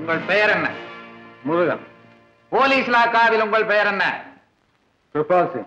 உங்கள் பெயர் என்ன முருகன் போலீஸ் இலாக்காவில் உங்கள் பெயர் என்ன கிருபால் சிங்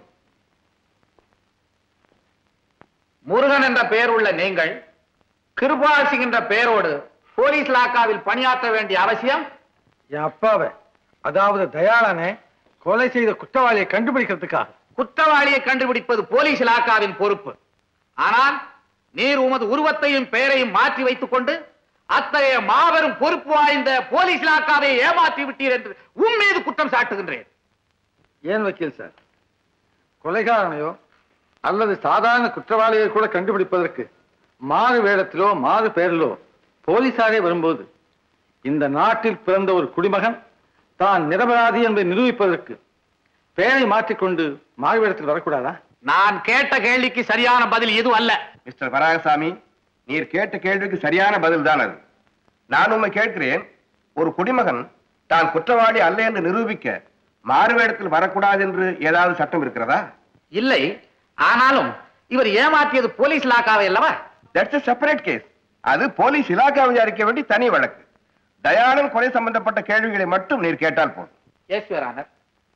முருகன் என்ற பெயர் உள்ள நீங்கள் கிருபால் சிங் என்ற பெயரோடு போலீஸ் இலாக்காவில் பணியாற்ற வேண்டிய அவசியம் என் அப்பாவை அதாவது தயாளனை கொலை செய்த குற்றவாளியை கண்டுபிடிக்கிறதுக்காக குற்றவாளியை கண்டுபிடிப்பது போலீஸ் இலாக்காவின் பொறுப்பு ஆனால் நீர் உமது உருவத்தையும் பெயரையும் மாற்றி வைத்துக் கொண்டு அத்தகைய மாபெரும் பொறுப்பு வாய்ந்த போலீஸ் இலாக்காவை ஏமாற்றி விட்டீர் என்று உன் மீது குற்றம் சாட்டுகின்றேன் ஏன் வக்கீல் சார் கொலைகாரனையோ அல்லது சாதாரண குற்றவாளியை கூட கண்டுபிடிப்பதற்கு மாறு வேடத்திலோ மாறு பெயரிலோ போலீசாரே வரும்போது இந்த நாட்டில் பிறந்த ஒரு குடிமகன் தான் நிரபராதி என்பதை நிரூபிப்பதற்கு பெயரை மாற்றிக்கொண்டு மாறு வேடத்தில் வரக்கூடாதா நான் கேட்ட கேள்விக்கு சரியான பதில் எதுவும் அல்ல மிஸ்டர் வராகசாமி நீர் கேட்ட கேள்விக்கு சரியான பதில் தான் அது நான் உண்மை கேட்கிறேன் ஒரு குடிமகன் தான் குற்றவாளி அல்ல என்று நிரூபிக்க மாறுவேடத்தில் வரக்கூடாது என்று ஏதாவது சட்டம் இருக்கிறதா இல்லை ஆனாலும் இவர் ஏமாற்றியது போலீஸ் இலாக்காவை அல்லவா தட்ஸ் செப்பரேட் கேஸ் அது போலீஸ் இலாக்கா விசாரிக்க வேண்டி தனி வழக்கு தயாளன் கொலை சம்பந்தப்பட்ட கேள்விகளை மட்டும் நீர் கேட்டால் போதும் எஸ் யுவர்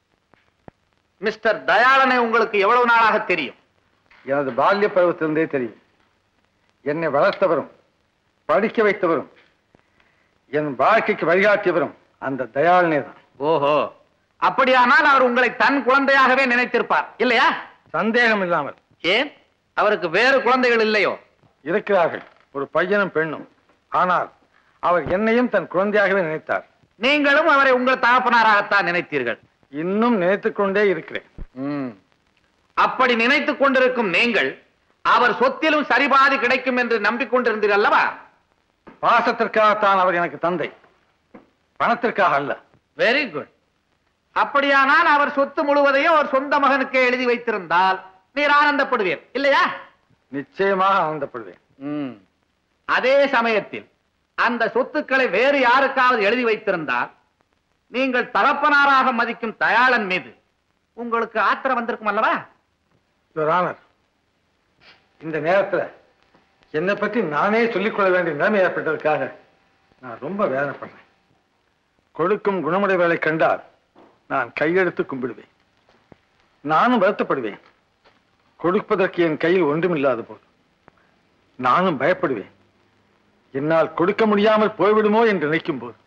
மிஸ்டர் தயாளனை உங்களுக்கு எவ்வளவு நாளாக தெரியும் எனது பால்ய பருவத்திலிருந்தே தெரியும் என்னை வளர்த்தவரும் படிக்க வைத்தவரும் என் வாழ்க்கைக்கு வழிகாட்டியவரும் அந்த தயாளனே தான் ஓஹோ அப்படியானால் அவர் உங்களை தன் குழந்தையாகவே நினைத்திருப்பார் இல்லையா சந்தேகம் இல்லாமல் ஏன் அவருக்கு வேறு குழந்தைகள் இல்லையோ இருக்கிறார்கள் ஒரு பையனும் பெண்ணும் ஆனால் அவர் என்னையும் தன் குழந்தையாகவே நினைத்தார் நீங்களும் அவரை உங்கள் தகப்பனாராகத்தான் நினைத்தீர்கள் இன்னும் நினைத்துக் கொண்டே இருக்கிறேன் ம். அப்படி நினைத்துக் கொண்டிருக்கும் நீங்கள் அவர் சொத்திலும் சரிபாதி கிடைக்கும் என்று நம்பிக்கொண்டிருந்தீர்கள் அல்லவா பாசத்திற்காகத்தான் அவர் எனக்கு தந்தை பணத்திற்காக அல்ல வெரி குட் அப்படியானால் அவர் சொத்து முழுவதையும் அவர் சொந்த மகனுக்கே எழுதி வைத்திருந்தால் நீர் ஆனந்தப்படுவீர் இல்லையா நிச்சயமாக ஆனந்தப்படுவேன் ம். அதே சமயத்தில் அந்த சொத்துக்களை வேறு யாருக்காவது எழுதி வைத்திருந்தால் நீங்கள் தகப்பனாராக மதிக்கும் தயாளன் மீது உங்களுக்கு ஆத்திரம் வந்திருக்கும் அல்லவா யுவர் ஆனர் இந்த நேரத்துல என்னை பற்றி நானே சொல்லிக்கொள்ள வேண்டிய நிலைமை ஏற்பட்டதற்காக நான் ரொம்ப வேதனைப்படுறேன் கொடுக்கும் குணமுடையவர்களை கண்டால் நான் கையெடுத்து கும்பிடுவேன் நானும் வருத்தப்படுவேன் கொடுப்பதற்கு என் கையில் ஒன்றுமில்லாத போது நானும் பயப்படுவேன் என்னால் கொடுக்க முடியாமல் போய்விடுமோ என்று நினைக்கும் போது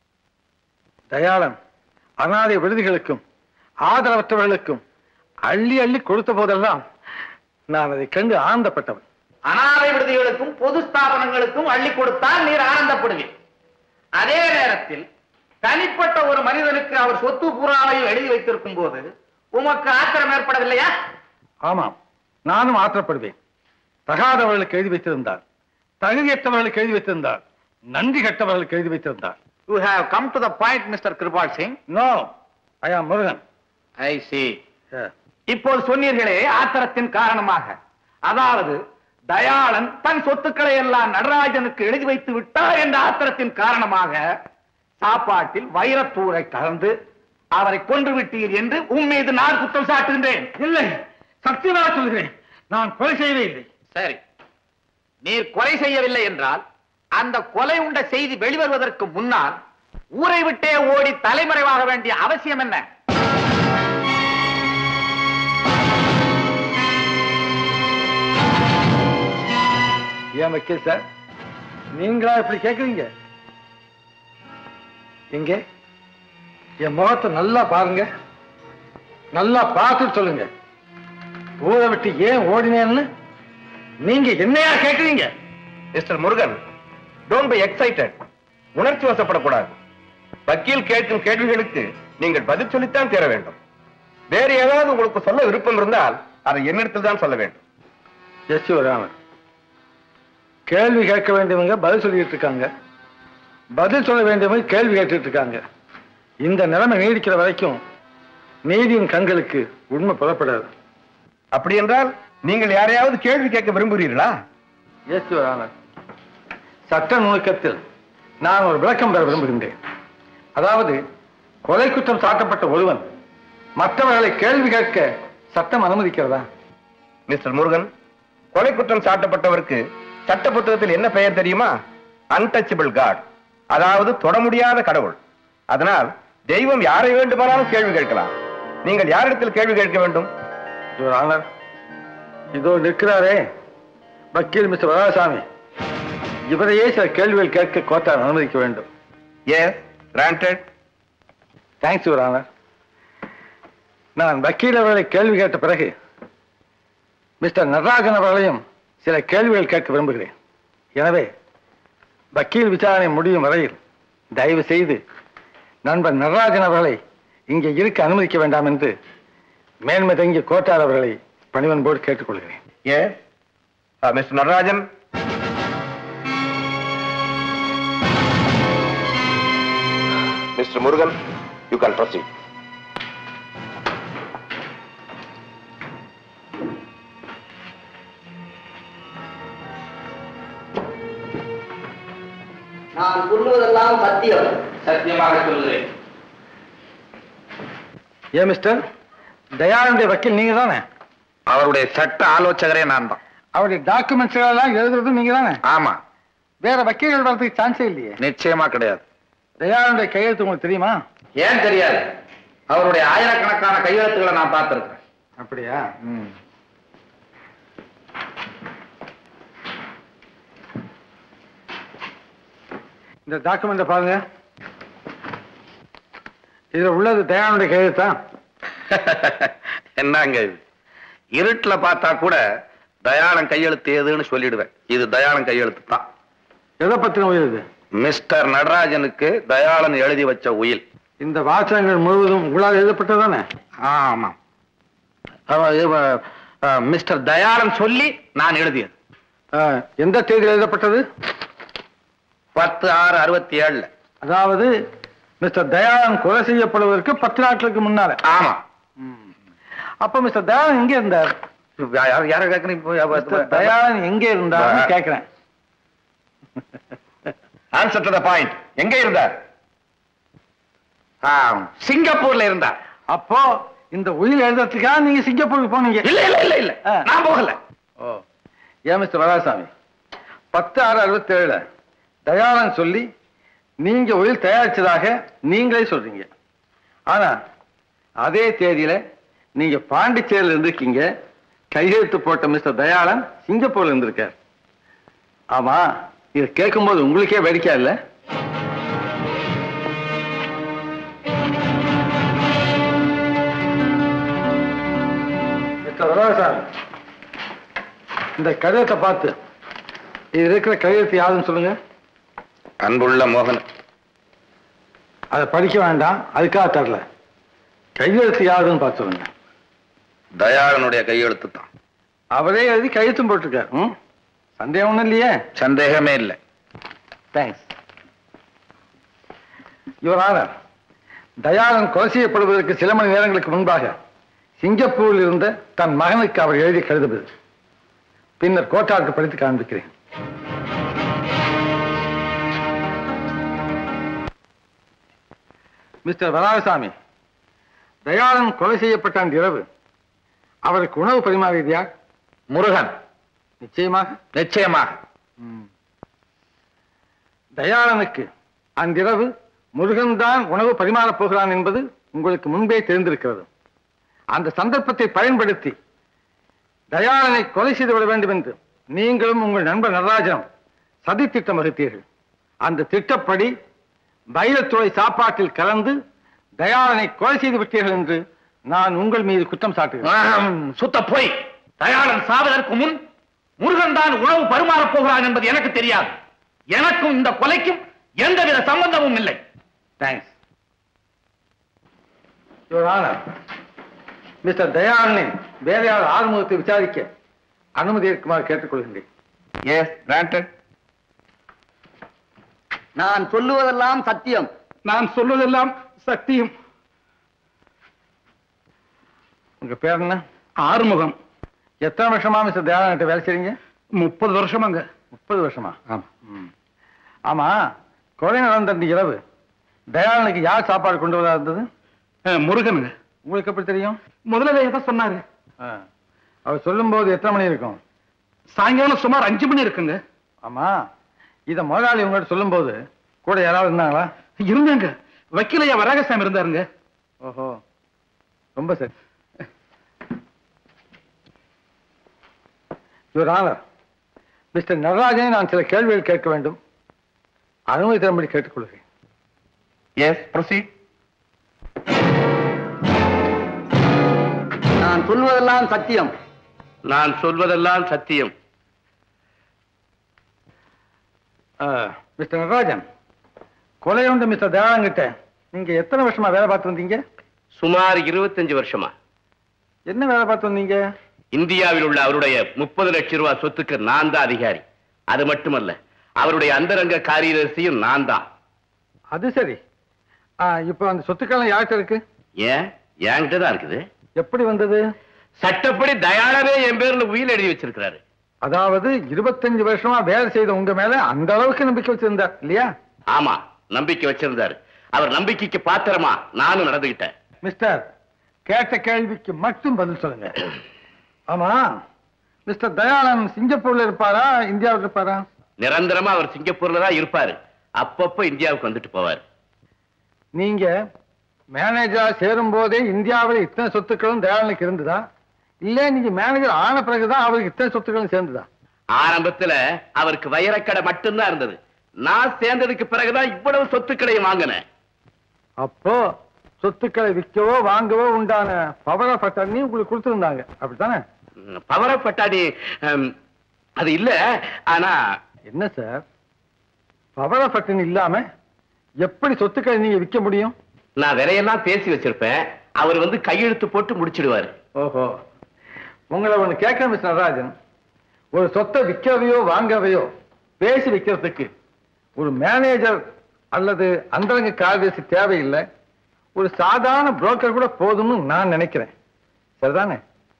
தயாளன் அனாதை விடுதிகளுக்கும் ஆதரவற்றவர்களுக்கும் அள்ளி அள்ளி கொடுத்த போதெல்லாம் நான் அதை கண்டு ஆனந்தப்பட்டவன் அனாதை விடுதிகளுக்கும் பொது ஸ்தாபனங்களுக்கும் அள்ளி கொடுத்தால் நீர் ஆனந்தப்படுவீர் அதே நேரத்தில் தனிப்பட்ட ஒரு மனிதனுக்கு அவர் சொத்து பூராவையும் எழுதி வைத்திருக்கும் போது உமக்கு ஆத்திரம் ஏற்படவில்லையா ஆமாம் நானும் ஆத்திரப்படுவேன் தகாதவர்களுக்கு எழுதி வைத்திருந்தார் தகுதியற்றவர்களுக்கு எழுதி வைத்திருந்தார் நன்றி கட்டவர்களுக்கு எழுதி வைத்திருந்தார் you have come to the point mister Kirpal Singh no I am Murugan I C Yeah. இப்போது சொன்னீர்களே ஆத்திரத்தின் காரணமாக அதாவது தயாளன் தன் சொத்துக்களை எல்லாம் நடராஜனுக்கு எழுதி வைத்து விட்டார் என்ற ஆத்திரத்தின் காரணமாக சாப்பாட்டில் வைரத்தூரை கலந்து அவரை கொன்று விட்டீர் என்று உன் மீது நான் குற்றம் சாட்டுகின்றேன் இல்லை சத்தியமாக சொல்கிறேன் நான் கொலை செய்யவே இல்லை சரி நீர் கொலை செய்யவில்லை என்றால் அந்த கொலை உண்ட செய்தி வெளிவருவதற்கு முன்னால் ஊரை விட்டே ஓடி தலைமறைவாக வேண்டிய அவசியம் என்ன ஏன் வக்கீல் சார் நீங்களா இப்படி கேக்குறீங்க எங்கே என் முகத்தை நல்லா பாருங்க நல்லா பார்த்துட்டு சொல்லுங்க ஊரை விட்டு ஏன் ஓடினேன்னு நீங்க என்னையா கேக்குறீங்க mister Murugan don't be excited உணர்ச்சி வசப்படக்கூடாது வக்கீல் கேட்கும் கேள்விகளுக்கு நீங்கள் பதில் சொல்லித்தான் தீர வேண்டும் வேறு ஏதாவது உங்களுக்கு சொல்ல விருப்பம் இருந்தால் அதை என்னிடத்தில் தான் சொல்ல வேண்டும் எஸ் ராமன் கேள்வி கேட்க வேண்டியவங்க பதில் சொல்லிட்டு இருக்காங்க பதில் சொல்ல வேண்டியவங்க கேள்வி கேட்டுட்டு இருக்காங்க இந்த நிலைமை நீடிக்கிற வரைக்கும் நீதியின் கண்களுக்கு உண்மை புறப்படாது அப்படி என்றால் நீங்கள் யாரையாவது கேள்வி கேட்க விரும்புகிறீர்களா எஸ் ராமன் சட்ட நுணுக்கத்தில் நான் ஒரு விளக்கம் பெற விரும்புகின்றேன் அதாவது கொலை குற்றம் சாட்டப்பட்ட ஒருவன் மற்றவர்களை கேள்வி கேட்க சட்டம் அனுமதிக்கிறதா மிஸ்டர் முருகன் கொலை குற்றம் சாட்டப்பட்டவருக்கு சட்ட புத்தகத்தில் என்ன பெயர் தெரியுமா அன்டச்சபிள் காட் அதாவது தொட முடியாத கடவுள் அதனால் தெய்வம் யாரை வேண்டுமானாலும் கேள்வி கேட்கலாம் நீங்கள் யாரிடத்தில் கேள்வி கேட்க வேண்டும் யுவர் ஆனர் இதோ நிற்கிறாரே வக்கீல் மிஸ்டர் வரதசாமி இவரையே சில கேள்விகள் கேட்க கோட்டார் அனுமதிக்க வேண்டும் yes granted thanks your honour நான் வக்கீல் அவர்களை கேள்வி கேட்ட பிறகு மிஸ்டர் நடராஜன் அவர்களையும் சில கேள்விகள் கேட்க விரும்புகிறேன் எனவே வக்கீல் விசாரணை முடியும் வரையில் தயவு செய்து நண்பர் நடராஜன் அவர்களை இங்கே இருக்க அனுமதிக்க வேண்டாம் என்று மேன்மை தங்கிய கோட்டார் அவர்களை பணிவன்போடு கேட்டுக்கொள்கிறேன் yes mister Natarajan mister Murugan you can proceed நான் சொல்லுவதெல்லாம் சத்தியம் சத்தியமாக சொல்கிறேன் ஏன் மிஸ்டர் தயானந்த வக்கீல் நீங்க தானே அவருடைய சட்ட ஆலோசகரே நான் தான் அவருடைய டாக்குமெண்ட்ஸ் எல்லாம் எழுதுறதும் நீங்க தானே ஆமா வேற வக்கீல்கள் வரதுக்கு சான்ஸே இல்லையே நிச்சயமா கிடையாது தயானந்த கையெழுத்து உங்களுக்கு தெரியுமா ஏன் தெரியாது அவருடைய ஆயிரக்கணக்கான கையெழுத்துக்களை நான் பார்த்திருக்கேன் அப்படியா இந்த டாக்குமெண்ட பாருங்க இதுல உள்ளது தயானுடைய கையெழுத்தா என்னங்க இது இருட்டுல பார்த்தா கூட தயாளன் கையெழுத்து எதுன்னு சொல்லிடுவேன் இது தயாளன் கையெழுத்து தான் எதை பத்தின உயிர் இது மிஸ்டர் நடராஜனுக்கு தயாளன் எழுதி வச்ச உயில் இந்த வாசகங்கள் முழுவதும் உங்களால் எழுதப்பட்டதானே ஆமா மிஸ்டர் தயாளன் சொல்லி நான் எழுதியது ஆ, எந்த தேதியில் எழுதப்பட்டது பத்து ஆறு அறுபத்தி ஏழுல அதாவது மிஸ்டர் தயானந்த் கொலை செய்யப்படுவதற்கு பத்து நாட்களுக்கு முன்னால ஆமா அப்ப மிஸ்டர் தயானந்த் எங்க இருந்தார் யார யார கேக்குறீங்க மிஸ்டர் தயானந்த் எங்க இருந்தார்னு கேக்குறேன் ஆன்சர் டு த பாயிண்ட் எங்க இருந்தார் ஆ, சிங்கப்பூர்ல இருந்தார் அப்போ இந்த உயிர் எழுதுறதுக்காக நீங்க சிங்கப்பூருக்கு போனீங்க இல்ல இல்ல இல்ல இல்ல ஆ. நான் போகல ஓ ஏன் மிஸ்டர் வரதாசாமி பத்து ஆறு அறுபத்தி ஏழுல தயானந்த் சொல்லி நீங்க உயிர் தயாரிச்சதாக நீங்களே சொல்றீங்க ஆனா அதே தேதியில நீங்க பாண்டிச்சேரியில இருந்திருக்கீங்க கையெழுத்து போட்ட மிஸ்டர் தயாளன் சிங்கப்பூர்ல இருந்திருக்கார் ஆமா இது கேட்கும்போது உங்களுக்கே வேடிக்கை இல்ல மிஸ்டர் வரதாசாமி இந்த கடிதத்தை பார்த்து இது இருக்கிற கையெழுத்து யாருன்னு சொல்லுங்க அன்புள்ள மோகன் அதை படிக்க வேண்டாம் அதுக்காக தரல கையெழுத்து யாருன்னு பார்த்து சொல்லுங்க தயாளனுடைய கையெழுத்து தான் அவரே எழுதி கையெழுத்தும் போட்டிருக்காரு ம்? சந்தேகம் ஒண்ணும் இல்லையே சந்தேகமே இல்லை தேங்க்ஸ் யுவர் ஆனர் தயாளன் கொலை செய்யப்படுவதற்கு சில மணி நேரங்களுக்கு முன்பாக சிங்கப்பூரில் இருந்த தன் மகனுக்கு அவர் எழுதி கழுதுவது பின்னர் கோட்டாருக்கு படித்து காண்பிக்கிறேன் மிஸ்டர் வராகசாமி தயாளன் கொலை செய்யப்பட்ட அன்று இரவு அவருக்கு உணவு பரிமாறியது யார் முருகன் நிச்சயமாக நிச்சயமாக தயாளனுக்கு அன்றிரவு முருகன் தான் உணவு பரிமாறப் போகிறான் என்பது உங்களுக்கு முன்பே தெரிந்திருக்கிறது அந்த சந்தர்ப்பத்தை பயன்படுத்தி தயாளனை கொலை செய்து விட வேண்டும் என்று நீங்களும் உங்கள் நண்பர் நடராஜனும் சதி திட்டம் வகுத்தீர்கள் அந்த திட்டப்படி வைரத்துறை சாப்பாட்டில் கலந்து தயாளனை கொலை செய்து விட்டீர்கள் என்று நான் உங்கள் மீது குற்றம் சாட்டுகிறேன் ஆம், சுத்த போய் தயாளன் சாவதற்கு முன் முருகன் தான் உணவு பரிமாறப் போகிறான் என்பது எனக்கு தெரியாது எனக்கும் இந்த கொலைக்கும் எந்தவித சம்பந்தமும் இல்லை தேங்க்ஸ் யுவர் ஆனர் மிஸ்டர் தயாளனின் வேலையாளர் ஆறுமுகத்தை விசாரிக்க அனுமதி இருக்குமாறு கேட்டுக்கொள்கின்றேன் எஸ் கிராண்டட் நான் சொல்லுவதெல்லாம் சத்தியம் நான் சொல்வதெல்லாம் சத்தியம் உங்க பேர் என்ன ஆறுமுகம் எத்தனை வருஷமா மிஸ்டர் தயாளன்கிட்ட வேலை செய்றீங்க முப்பது வருஷமாங்க முப்பது வருஷமா ம். ஆமா கொலை நடந்த அன்று இரவு தயாளனுக்கு யார் சாப்பாடு கொண்டு வரா இருந்தது முருகனுங்க உங்களுக்கு எப்படி தெரியும் முதல்ல எதை சொன்னாரு ஆ. அவர் சொல்லும்போது எத்தனை மணி இருக்கும் சாயங்காலம் சுமார் அஞ்சு மணி இருக்குங்க ஆமா இத முதலாளி உங்கள்ட்ட சொல்லும்போது கூட யாராவது இருந்தாங்களா இருந்தாங்க வக்கீலையா வராகசாமி இருந்தாருங்க ஓஹோ ரொம்ப சரி யுவர் ஆனர் மிஸ்டர் நடராஜனை நான் சில கேள்விகள் கேட்க வேண்டும் அனுமதி தரும்படி கேட்டுக்கொள்கிறேன் எஸ் ப்ரொசீட் நான் சொல்வதெல்லாம் சத்தியம் நான் சொல்வதெல்லாம் சத்தியம் மிஸ்டர் நடராஜன் கொலை உண்டு மிஸ்டர் தயாளங்கிட்ட நீங்க எத்தனை வருஷமா வேலை பார்த்து வந்தீங்க சுமார் 25 வருஷமா என்ன வேலை பார்த்து வந்தீங்க இந்தியாவில் உள்ள அவருடைய முப்பது லட்சம் ரூபாய் சொத்துக்கு நான் தான் அதிகாரி அது மட்டுமல்ல அவருடைய அந்தரங்க காரியதர்சியும் நான் தான் அது சரி ஆ, இப்போ அந்த சொத்துக்கள் யார்கிட்ட இருக்கு ஏன் என்கிட்ட தான் இருக்குது எப்படி வந்தது சட்டப்படி தயாளரே என் பேர்ல உயில் எழுதி வச்சிருக்கிறாரு அதாவது இருபத்தஞ்சு வருஷமா வேலை செய்த உங்க மேல அந்த அளவுக்கு நம்பிக்கை வச்சிருந்தார் இல்லையா ஆமா நம்பிக்கை வச்சிருந்தாரு அவர் நம்பிக்கைக்கு பாத்திரமா நானும் நடந்துகிட்டேன் மிஸ்டர் கேட்ட கேள்விக்கு மட்டும் பதில் சொல்லுங்க ஆமா மிஸ்டர் தயாளன் சிங்கப்பூர்ல இருப்பாரா இந்தியாவில் இருப்பாரா நிரந்தரமா அவர் சிங்கப்பூர்ல தான் இருப்பாரு அப்பப்ப இந்தியாவுக்கு வந்துட்டு போவார் நீங்க மேனேஜரா சேரும் போதே இந்தியாவில் இத்தனை சொத்துக்களும் தயாளனுக்கு இருந்ததா இல்ல நீங்க மேனேஜர் ஆன பிறகுதான் அவருக்கு இத்தனை சொத்துக்களும் சேர்ந்ததா ஆரம்பத்துல அவருக்கு வைரக்கடை மட்டும்தான் இருந்தது நான் சேர்ந்ததுக்கு பிறகுதான் இவ்வளவு சொத்துக்களையும் வாங்கினேன் அப்போ சொத்துக்களை விற்கவோ வாங்கவோ உண்டான பவர் ஆஃப் அட்டர்னி உங்களுக்கு கொடுத்திருந்தாங்க அப்படித்தானே பவரப்பட்டாடி அது இல்ல ஆனா என்ன சார் பவர் ஆஃப் அட்டர்னி இல்லாம எப்படி சொத்துக்களை நீங்க விற்க முடியும் நான் விலையெல்லாம் பேசி வச்சிருப்பேன் அவர் வந்து கையெழுத்து போட்டு முடிச்சிடுவாரு ஓஹோ உங்களை ஒண்ணு கேட்கிறேன் மிஸ் நடராஜன் ஒரு சொத்தை விற்கவையோ வாங்கவையோ பேசி விற்கிறதுக்கு ஒரு மேனேஜர் அல்லது அந்தரங்க காரியதர்சி தேவையில்லை ஒரு சாதாரண புரோக்கர் கூட போதும்னு நான் நினைக்கிறேன் சரிதானே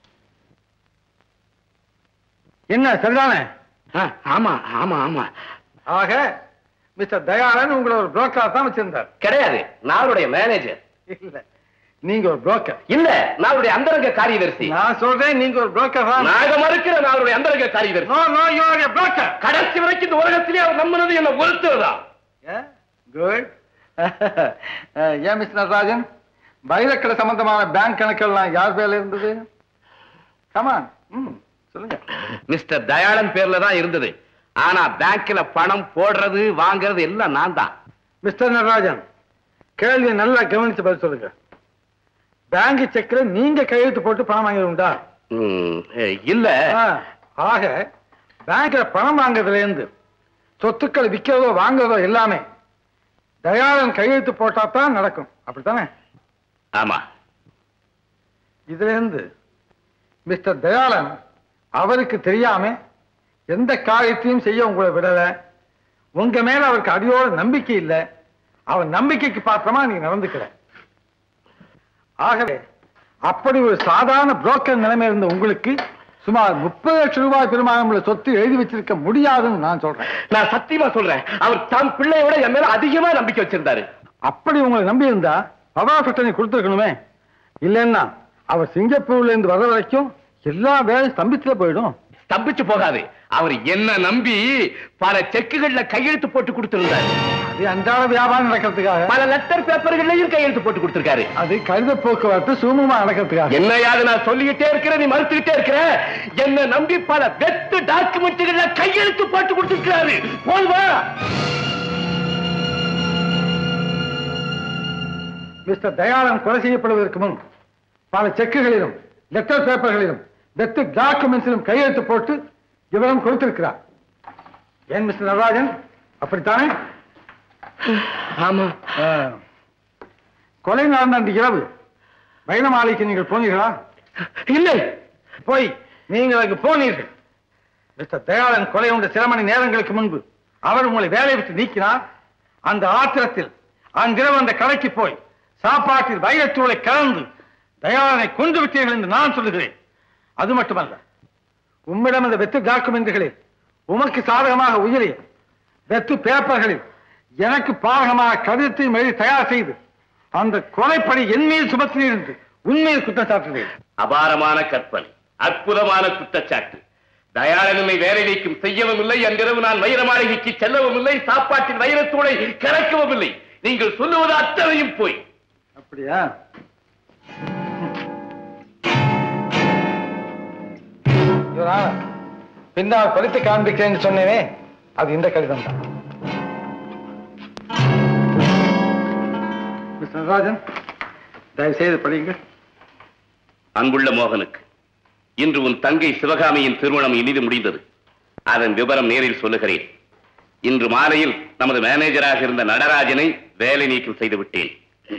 என்ன சரிதானே ஆ, ஆமா ஆமா ஆமா ஆக மிஸ்டர் தயாளன் உங்களை ஒரு புரோக்கரா தான் வச்சிருந்தார் கிடையாது நான் அவருடைய மேனேஜர் இல்ல நீங்க ஒரு புரோக்கர் இல்ல நான் அவருடைய அந்தரங்க காரியதர்சி நான் சொல்றேன் நீங்க ஒரு புரோக்கர் தான் நான் இதை மறுக்கிறேன் நான் அவருடைய அந்தரங்க காரியதர்சி no no you are a broker கடைசி வரைக்கும் இந்த உலகத்திலே அவர் நம்பினது என்ன ஒருத்தர் குட் ஏன் மிஸ் நடராஜன் வைரக்கடை சம்பந்தமான பேங்க் கணக்கெல்லாம் யார் பேர்ல இருந்தது கமான் ம் சொல்லுங்க மிஸ்டர் தயாளன் பேர்ல தான் இருந்தது ஆனா பேங்க்ல பணம் போடுறது வாங்குறது எல்லாம் நான் தான் மிஸ்டர் நடராஜன் கேள்வியை நல்லா கவனிச்சு பதில் சொல்லுங்க பேங்க் செக்ல நீங்க கையெழுத்து போட்டு பணம் வாங்கி உண்டா ம், இல்ல ஆ, ஆக பேங்க்ல பணம் வாங்குறதுல இருந்து சொத்துக்கள் விற்கிறதோ வாங்குறதோ எல்லாமே தயாளன் கையெழுத்து போட்டா தான் நடக்கும் அப்படித்தானே ஆமா இதுல இருந்து மிஸ்டர் தயாளன் அவருக்கு தெரியாம எந்த காரியத்தையும் செய்ய உங்களை விடல உங்க மேல அவருக்கு அடியோட நம்பிக்கை இல்ல அவர் நம்பிக்கைக்கு பாத்திரமா நீங்க நடந்துக்கல ஆகவே அப்படி ஒரு சாதாரண புரோக்கர் நிலைமை இருந்த உங்களுக்கு சுமார் முப்பது லட்சம் ரூபாய் பெருமானம் உள்ள சொத்து எழுதி வச்சிருக்க முடியாதுன்னு நான் சொல்றேன் நான் சத்தியமா சொல்றேன் அவர் தம் பிள்ளையோட என் மேல அதிகமா நம்பிக்கை வச்சிருந்தாரு அப்படி உங்களை நம்பி இருந்தா பவர் பிரச்சனை கொடுத்துருக்கணுமே இல்லைன்னா அவர் சிங்கப்பூர்ல இருந்து வர வரைக்கும் எல்லா வேலையும் ஸ்தம்பித்துல போயிடும் தப்பிச்சு போகாது அவர் என்ன நம்பி பல செக்குகள்ல கையெழுத்து போட்டு கொடுத்திருந்தாரு அது அன்றாட வியாபாரம் நடக்கிறதுக்காக பல லெட்டர் பேப்பர்களையும் கையெழுத்து போட்டு கொடுத்திருக்காரு அது கழுத போக்குவரத்து சுமூகமா நடக்கிறதுக்காக என்னையாக நான் சொல்லிக்கிட்டே இருக்கிறேன் நீ மறுத்துக்கிட்டே இருக்கிற என்ன நம்பி பல வெத்து டாக்குமெண்ட்டுகள்ல கையெழுத்து போட்டு கொடுத்திருக்கிறாரு போதுமா மிஸ்டர் தயாளன் கொலை செய்யப்படுவதற்கு முன் பல செக்குகளிலும் லெட்டர் பேப்பர்களிலும் வெத்து டாக்குமெண்ட்ஸிலும் கையெழுத்து போட்டு விவரம் கொடுத்திருக்கிறார் ஏன் மிஸ்டர் நடராஜன் அப்படித்தானே ஆமா ஆ. கொலை நடந்த அன்று இரவு வைரமாலைக்கு நீங்கள் போனீர்களா இல்லை போய் நீங்கள் அங்கு போனீர்கள் மிஸ்டர் தயாளன் கொலை உண்ட சில மணி நேரங்களுக்கு முன்பு அவர் உங்களை வேலையை விட்டு நீக்கினார் அந்த ஆத்திரத்தில் அன்றிரவு அந்த கடைக்கு போய் சாப்பாட்டில் வைரத்தூளை கலந்து தயாளனை கொண்டு விட்டீர்கள் என்று நான் சொல்லுகிறேன் அது மட்டுமல்ல உம்மிடம் அந்த வெத்து டாக்குமெண்ட்டுகளில் உமக்கு சாதகமாக உயிரிய வெத்து பேப்பர்களில் எனக்கு பாதகமாக கடிதத்தையும் எழுதி தயார் செய்து அந்த கொலைப்படி என் மீது சுமத்தினீர் என்று உண்மையில் குற்றம் சாட்டுகிறேன் அபாரமான கற்பனை அற்புதமான குற்றச்சாட்டு தயாளனை வேலை நீக்கம் செய்யவும் இல்லை அன்றிரவு நான் வைர மாளிகைக்கு செல்லவும் இல்லை சாப்பாட்டின் வைரத்தூளை கலக்கவும் இல்லை நீங்கள் சொல்லுவது அத்தனையும் போய் அப்படியா Your Honor, பின்னால் படித்து காண்பிக்கிறேன்னு சொன்னேனே அது இந்த கடிதம் தான் மிஸ் நடராஜன் தயவு செய்து படியுங்கள் அன்புள்ள மோகனுக்கு இன்று உன் தங்கை சிவகாமியின் திருமணம் இனிது முடிந்தது அதன் விவரம் நேரில் சொல்லுகிறேன் இன்று மாலையில் நமது மேனேஜராக இருந்த நடராஜனை வேலை நீக்கம் செய்து விட்டேன்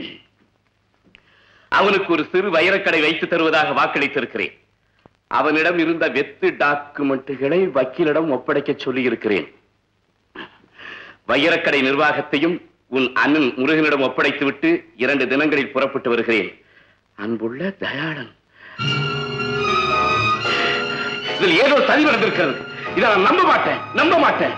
அவனுக்கு ஒரு சிறு வைரக்கடை வைத்து தருவதாக வாக்களித்திருக்கிறேன் அவனிடம் இருந்த வெத்து டாக்குமெண்ட்டுகளை வக்கீலிடம் ஒப்படைக்க சொல்லியிருக்கிறேன் வைரக்கடை நிர்வாகத்தையும் உன் அண்ணன் முருகனிடம் ஒப்படைத்துவிட்டு இரண்டு தினங்களில் புறப்பட்டு வருகிறேன் அன்புள்ள தயாளன் இதில் ஏதோ சதி நடந்திருக்கிறது இதை நான் நம்ப மாட்டேன் நம்ப மாட்டேன்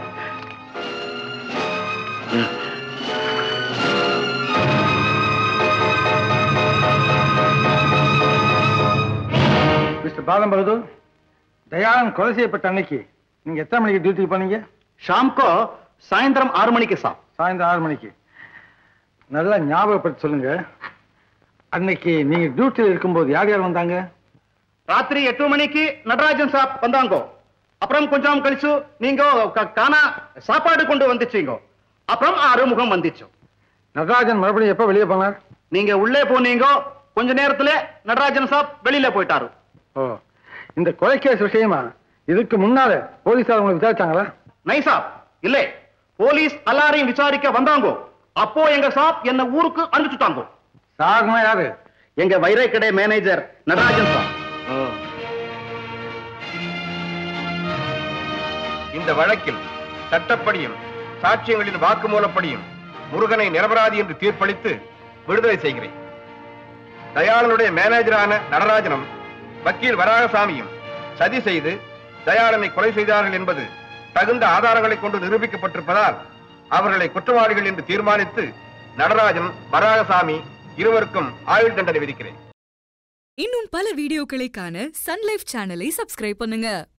மிஸ்டர் பாலம் பகதூர் தயாளன் கொலை செய்யப்பட்ட அன்னைக்கு நீங்க எத்தனை மணிக்கு டியூட்டிக்கு போனீங்க शाम को சாயந்தரம் ஆறு மணிக்கு சார் சாயந்தரம் ஆறு மணிக்கு நல்லா ஞாபகப்படுத்தி சொல்லுங்க அன்னைக்கு நீங்க டியூட்டியில் இருக்கும்போது யார் யார் வந்தாங்க ராத்திரி எட்டு மணிக்கு நடராஜன் சாப் வந்தாங்கோ அப்புறம் கொஞ்சம் கழிச்சு நீங்க க- காணா சாப்பாடு கொண்டு வந்துச்சீங்க அப்புறம் ஆறுமுகம் வந்துச்சு நடராஜன் மறுபடியும் எப்போ வெளியே போனார் நீங்க உள்ளே போனீங்க கொஞ்ச நேரத்துல நடராஜன் சாப் வெளியில போயிட்டாரு ஓ இந்த கொலை கேஸ் விஷயமா இதுக்கு முன்னால போலீஸார் உங்களை விசாரிச்சாங்களா நை சாப் இல்ல போலீஸ் எல்லாரையும் விசாரிக்க வந்தாங்கோ அப்போ எங்க சாப் என்ன ஊருக்கு அனுப்பிச்சுட்டாங்க சாகுமா யாரு எங்க வைரை கடை மேனேஜர் நடராஜன் சாப் இந்த வழக்கில் சட்டப்படியும் சாட்சியங்களின் வாக்குமூலப்படியும் முருகனை நிரபராதி என்று தீர்ப்பளித்து விடுதலை செய்கிறேன் தயாளனுடைய மேனேஜரான நடராஜனும் வக்கீல் வராகசாமியும் சதி செய்து தயாளனை கொலை செய்தார்கள் என்பது தகுந்த ஆதாரங்களை கொண்டு நிரூபிக்கப்பட்டிருப்பதால் அவர்களை குற்றவாளிகள் என்று தீர்மானித்து நடராஜன் வராகசாமி இருவருக்கும் ஆயுள் தண்டனை விதிக்கிறேன் இன்னும் பல வீடியோக்களை காண சன் லைஃப் சேனலை சப்ஸ்கிரைப் பண்ணுங்க